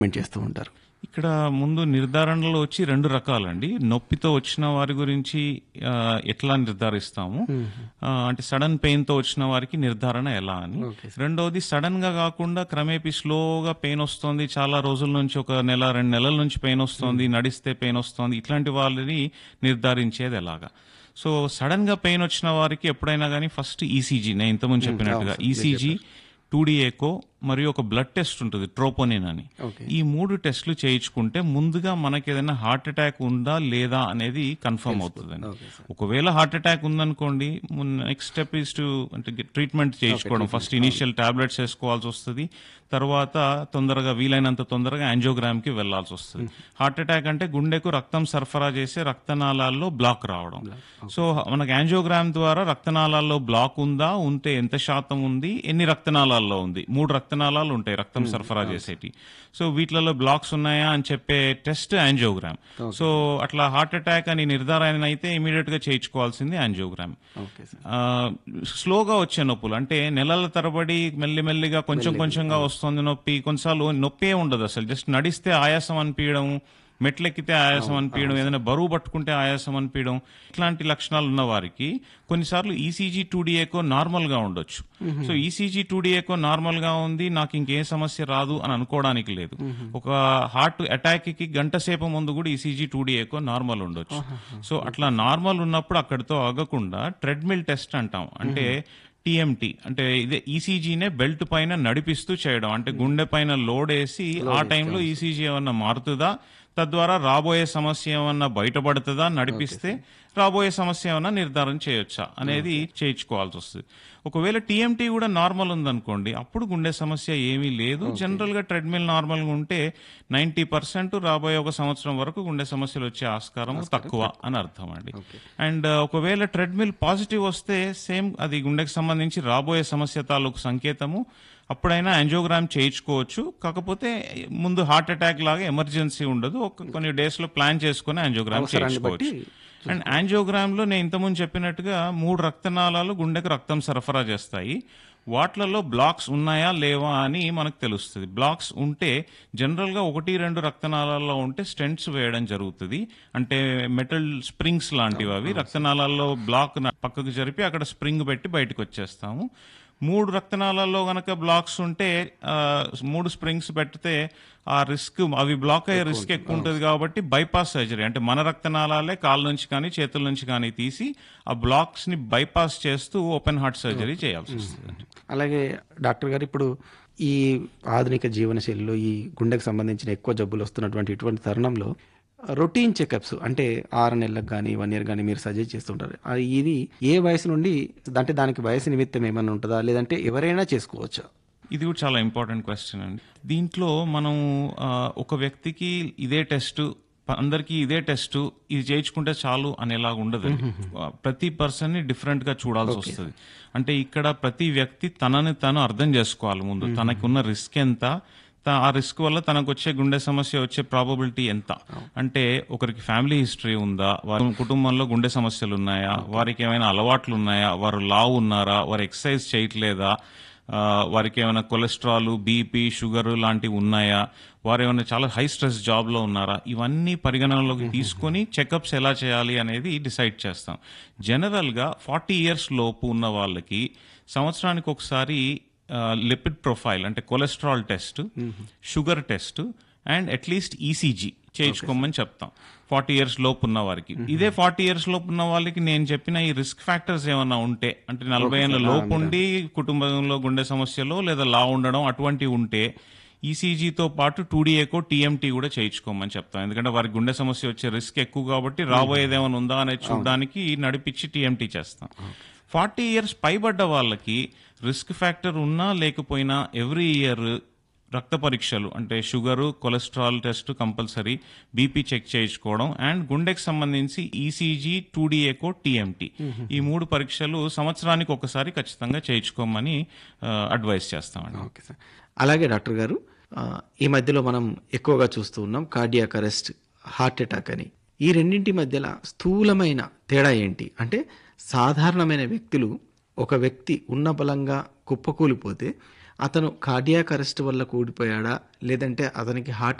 Treatment చేస్తూ ఉంటారు ఇక్కడ ముందు నిర్ధారణలో వచ్చి రెండు రకాలండి నొప్పితో వచ్చిన వారి గురించి ఆ, ఎట్లా నిర్ధారిస్తాము ఆ, అంటే సడన్ పెయిన్ తో వచ్చిన వారికి నిర్ధారణ ఎలా అని రెండవది సడన్ గా కాకుండా క్రమేపీ స్లోగా పెయిన్ వస్తుంది చాలా రోజుల నుంచి ఒక నెల రెండు నెలల నుంచి పెయిన్ వస్తుంది నడిస్తే పెయిన్ వస్తుంది ఇట్లాంటి వాళ్ళని నిర్ధారించేది ఎలాగా సో సడన్ గా పెయిన్ వచ్చిన వారికి ఎప్పుడైనా కానీ ఫస్ట్ ఈసీజీ నేను ఇంతకుముందు చెప్పినట్టుగా ఈసీజీ టూ ఎకో మరియు ఒక బ్లడ్ టెస్ట్ ఉంటుంది ట్రోపోనిన్ అని Okay. ఈ మూడు టెస్టులు చేయించుకుంటే ముందుగా మనకి ఏదైనా హార్ట్ అటాక్ ఉందా లేదా అనేది కన్ఫర్మ్ అవుతుందండి ఒకవేళ హార్ట్ అటాక్ ఉందనుకోండి నెక్స్ట్ స్టెప్ ఇస్ టు అంటే ట్రీట్మెంట్ చేయించుకోవడం ఫస్ట్ ఇనిషియల్ టాబ్లెట్స్ వేసుకోవాల్సి వస్తుంది తర్వాత తొందరగా వీలైనంత తొందరగా యాంజియోగ్రామ్ కి వెళ్లాల్సి వస్తుంది హార్ట్ అటాక్ అంటే గుండెకు రక్తం సరఫరా చేసే రక్తనాళాల్లో బ్లాక్ రావడం సో మనకు యాంజియోగ్రామ్ ద్వారా రక్తనాళాల్లో బ్లాక్ ఉందా ఉంటే ఎంత శాతం ఉంది ఎన్ని రక్తనాళాల్లో ఉంది మూడు రక్తనాళాలు ఉంటాయి రక్తం సరఫరా చేసేటి సో వీటిలలో బ్లాక్స్ ఉన్నాయా అని చెప్పే టెస్ట్ యాంజియోగ్రామ్ సో అట్లా హార్ట్ అటాక్ అని నిర్ధారణ అయితే ఇమీడియట్ గా చేయించుకోవాల్సింది యాంజియోగ్రామ్ ఓకే సార్ ఆ, స్లోగా వచ్చే నొప్పులు అంటే నెలల తరబడి మెల్లిమెల్లిగా కొంచెం కొంచెంగా వస్తుంది నొప్పి కొన్నిసార్లు నొప్పే ఉండదు అసలు జస్ట్ నడిస్తే ఆయాసం అనిపించడం మెట్లెక్కితే ఆయాసం అనిపించడం ఏదైనా బరువు పట్టుకుంటే ఆయాసం అనిపించడం ఇట్లాంటి లక్షణాలు ఉన్న వారికి కొన్నిసార్లు ఈసీజీ టూడీఏకో నార్మల్ గా ఉండొచ్చు సో ఈసీజీ టూడీఏకో నార్మల్ గా ఉంది నాకు ఇంకేం సమస్య రాదు అని అనుకోవడానికి లేదు ఒక హార్ట్ అటాక్ కి గంట సేపు ముందు కూడా ఈసీజీ టూడీఏకో నార్మల్ ఉండొచ్చు సో అట్లా నార్మల్ ఉన్నప్పుడు అక్కడితో ఆగకుండా ట్రెడ్మిల్ టెస్ట్ అంటాం అంటే టీఎంటీ అంటే ఇదే ఈసీజీనే బెల్ట్ పైన నడిపిస్తూ చేయడం అంటే గుండె పైన లోడ్ వేసి ఆ టైంలో ఈసీజీ ఏమన్నా మారుతుందా తద్వారా రాబోయే సమస్య ఏమన్నా బయటపడుతుందా నడిపిస్తే రాబోయే సమస్య ఏమన్నా నిర్ధారణ చేయొచ్చా అనేది చేయించుకోవాల్సి వస్తుంది ఒకవేళ టీఎంటీ కూడా నార్మల్ ఉందనుకోండి అప్పుడు గుండె సమస్య ఏమీ లేదు జనరల్ గా ట్రెడ్మిల్ నార్మల్ గా ఉంటే నైన్టీ పర్సెంట్ రాబోయే ఒక సంవత్సరం వరకు గుండె సమస్యలు వచ్చే ఆస్కారం తక్కువ అని అర్థం అండి అండ్ ఒకవేళ ట్రెడ్మిల్ పాజిటివ్ వస్తే సేమ్ అది గుండెకి సంబంధించి రాబోయే సమస్య తాలూకు సంకేతము అప్పుడైనా యాంజియోగ్రామ్ చేయించుకోవచ్చు కాకపోతే ముందు హార్ట్ అటాక్ లాగా ఎమర్జెన్సీ ఉండదు ఒక కొన్ని డేస్ లో ప్లాన్ చేసుకుని యాంజియోగ్రామ్ అవసరాన్ని బట్టి చేయించుకోవచ్చు అండ్ యాంజియోగ్రామ్ లో నేను ఇంతకుముందు చెప్పినట్టుగా మూడు రక్తనాళాలు గుండెకు రక్తం సరఫరా చేస్తాయి వాట్లలో బ్లాక్స్ ఉన్నాయా లేవా అని మనకు తెలుస్తుంది బ్లాక్స్ ఉంటే జనరల్ గా ఒకటి రెండు రక్తనాళాల్లో ఉంటే స్టెంట్స్ వేయడం జరుగుతుంది అంటే మెటల్ స్ప్రింగ్స్ లాంటివి అవి రక్తనాళాల్లో బ్లాక్ న- పక్కకు జరిపి అక్కడ స్ప్రింగ్ పెట్టి బయటకు వచ్చేస్తాము మూడు రక్తనాళాల్లో గనక బ్లాక్స్ ఉంటే ఆ, మూడు స్ప్రింగ్స్ పెడితే ఆ రిస్క్ అవి బ్లాక్ అయ్యే రిస్క్ ఎక్కువ ఉంటుంది కాబట్టి బైపాస్ సర్జరీ అంటే మన రక్తనాళాలే కాళ్ళ నుంచి కానీ చేతుల నుంచి కానీ తీసి ఆ బ్లాక్స్ ని బైపాస్ చేస్తూ ఓపెన్ హార్ట్ సర్జరీ చేయాల్సి వస్తుంది అలాగే డాక్టర్ గారు ఇప్పుడు ఈ ఆధునిక జీవనశైలిలో ఈ గుండెకు సంబంధించిన ఎక్కువ జబ్బులు వస్తున్నటువంటి ఇటువంటి తరుణంలో రొటీన్ చెకప్స్ అంటే ఆరు నెలలకు కానీ వన్ ఇయర్ కానీ మీరు సజెస్ట్ చేస్తుంటారు ఆ ఇది ఏ వయసు నుండి అంటే దానికి వయసు నిమిత్తం ఏమైనా ఉంటుందా లేదంటే ఎవరైనా చేసుకోవచ్చా ఇది కూడా చాలా ఇంపార్టెంట్ క్వశ్చన్ అండి దీంట్లో మనం ఆ, ఒక వ్యక్తికి ఇదే టెస్ట్ అందరికీ ఇదే టెస్ట్ ఇది చేయించుకుంటే చాలు అనేలాగా ఉండదు ప్రతి పర్సన్ ని డిఫరెంట్ గా చూడాల్సి వస్తుంది అంటే ఇక్కడ ప్రతి వ్యక్తి తనని తను అర్థం చేసుకోవాలి ముందు తనకున్న రిస్క్ ఎంత త- ఆ రిస్క్ వల్ల తనకు వచ్చే గుండె సమస్య వచ్చే ప్రాబబిలిటీ ఎంత అంటే ఒకరికి ఫ్యామిలీ హిస్టరీ ఉందా వారి కుటుంబంలో గుండె సమస్యలు ఉన్నాయా వారికి ఏమైనా అలవాట్లు ఉన్నాయా వారు లావు ఉన్నారా వారు ఎక్సర్సైజ్ చేయట్లేదా ఆ, వారికి ఏమైనా కొలెస్ట్రాల్ బీపీ షుగర్ లాంటివి ఉన్నాయా వారు ఏమైనా చాలా హై స్ట్రెస్ జాబ్ లో ఉన్నారా ఇవన్నీ పరిగణనలోకి తీసుకొని చెకప్స్ ఎలా చేయాలి అనేది డిసైడ్ చేస్తాం జనరల్ గా ఫార్టీ ఇయర్స్ లోపు ఉన్న వాళ్ళకి సంవత్సరానికి ఒకసారి లిపిడ్ ప్రొఫైల్ అంటే cholesterol test sugar test and at least ECG చేయించుకోమని చెప్తాం ఫార్టీ ఇయర్స్ లోపు ఉన్న వారికి ఇదే ఫార్టీ ఇయర్స్ లోపు ఉన్న వాళ్ళకి నేను చెప్పిన ఈ రిస్క్ ఫ్యాక్టర్స్ ఏమైనా ఉంటే అంటే నలభై ఏళ్ళ లోపు ఉండి కుటుంబంలో గుండె సమస్యలు లేదా లా ఉండడం అటువంటివి ఉంటే ఈసీజీతో పాటు టూడీఏకో టీఎంటీ కూడా చేయించుకోమని చెప్తాం ఎందుకంటే వారికి గుండె సమస్య వచ్చే రిస్క్ ఎక్కువ కాబట్టి రాబోయేది ఏమైనా ఉందా అనేది చూడడానికి నడిపించి టీఎంటీ చేస్తాం ఫార్టీ ఇయర్స్ పైబడ్డ వాళ్ళకి రిస్క్ ఫ్యాక్టర్ ఉన్నా లేకపోయినా ఎవ్రీ ఇయర్ రక్త పరీక్షలు అంటే sugar cholesterol test compulsory BP check చేయించుకోవడం అండ్ గుండెకి సంబంధించి ఈసీజీ టూడీఏకో టీఎంటీ ఈ మూడు పరీక్షలు సంవత్సరానికి ఒకసారి ఖచ్చితంగా చేయించుకోమని అడ్వైస్ చేస్తామండి ఓకే సార్ అలాగే డాక్టర్ గారు ఆ, ఈ మధ్యలో మనం ఎక్కువగా చూస్తూ ఉన్నాం కార్డియాక్ అరెస్ట్ హార్ట్ అటాక్ అని ఈ రెండింటి మధ్యలో స్థూలమైన తేడా ఏంటి అంటే సాధారణమైన వ్యక్తులు ఒక వ్యక్తి ఉన్న బలంగా కుప్పకూలిపోతే అతను కార్డియాక్ అరెస్ట్ వల్ల కూడిపోయాడా లేదంటే అతనికి హార్ట్